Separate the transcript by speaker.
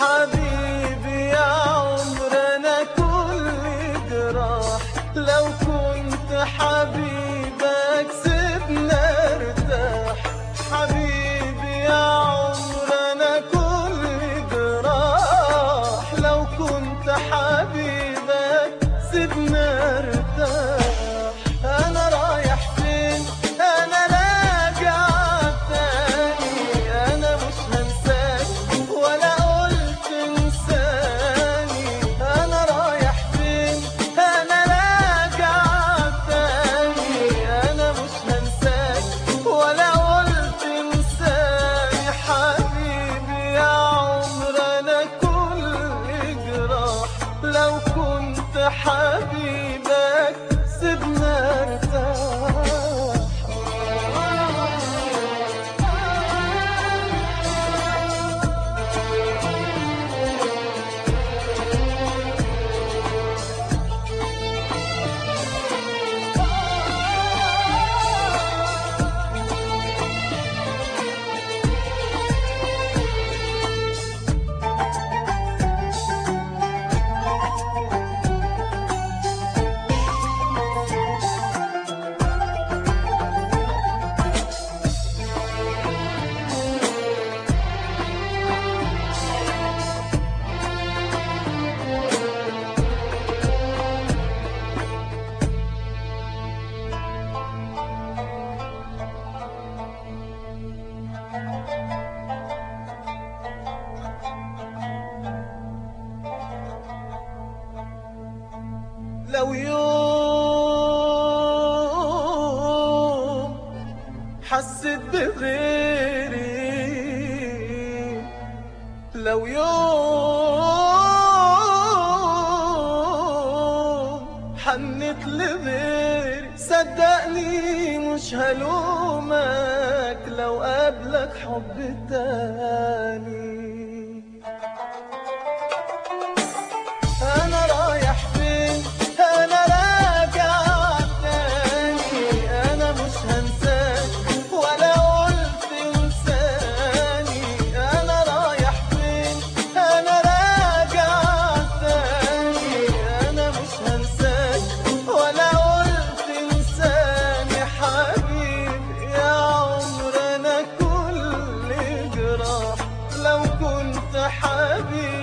Speaker 1: حبيبي يا عمر انا كل جراح لو كنت حبيبك سيبنا ارتاح حبيبي يا عمر انا كل جراح لو كنت حبيبك سيبنا ارتاح انا رايح فين انا راجع تاني انا مش هنساك ولا قلت انساني انا رايح فين انا راجع تاني انا مش هنساك ولا قلت انساني حبيبي يا عمر انا كل جراح لو كنت حبيبك سيبنا ارتاح لو يوم حسيت بغيري لو يوم حنت لغيري صدقني مش هلومك لو قابلك حب تاني انا رايح فين انا راجع تاني انا مش هنساك ولا قلت انساني انا رايح فين انا راجع تاني انا مش هنساك ولا قلت انساني حبيبي يا عمر انا كل جراح لو كنت حبيبي